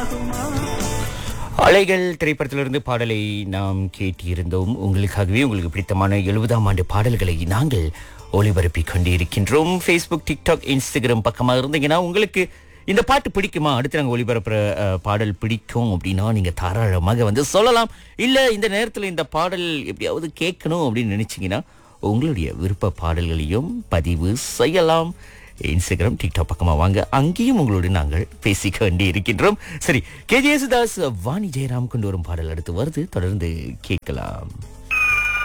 அலைகள் திரைப்படத்திலிருந்து பாடலை நாம் கேட்டிருந்தோம் உங்களுக்காகவே உங்களுக்கு பிடித்தமான எழுபதாம் ஆண்டு பாடல்களை நாங்கள் ஒளிபரப்பிக் கொண்டிருக்கின்றோம் ஃபேஸ்புக் டிக்டாக் இன்ஸ்டாகிராம் பக்கமாக இருந்தீங்கன்னா உங்களுக்கு இந்த பாட்டு பிடிக்குமா அடுத்து நாங்கள் ஒளிபரப்புற அஹ், பாடல் பிடிக்கும் அப்படின்னா நீங்க தாராளமாக வந்து சொல்லலாம் இல்ல இந்த நேரத்தில் இந்த பாடல் எப்படியாவது கேட்கணும் அப்படின்னு நினைச்சீங்கன்னா உங்களுடைய விருப்ப பாடல்களையும் பதிவு செய்யலாம் இன்ஸ்டாகிராம் டிக்டாக் பக்கமா வாங்க அங்கேயும் உங்களோடு நாங்கள் பேசிக்க வேண்டி இருக்கின்றோம் சரி கே ஜே யேசுதாஸ் வாணி ஜெயராம் கொண்டு வரும் பாடல் அடுத்து வருது தொடர்ந்து கேட்கலாம்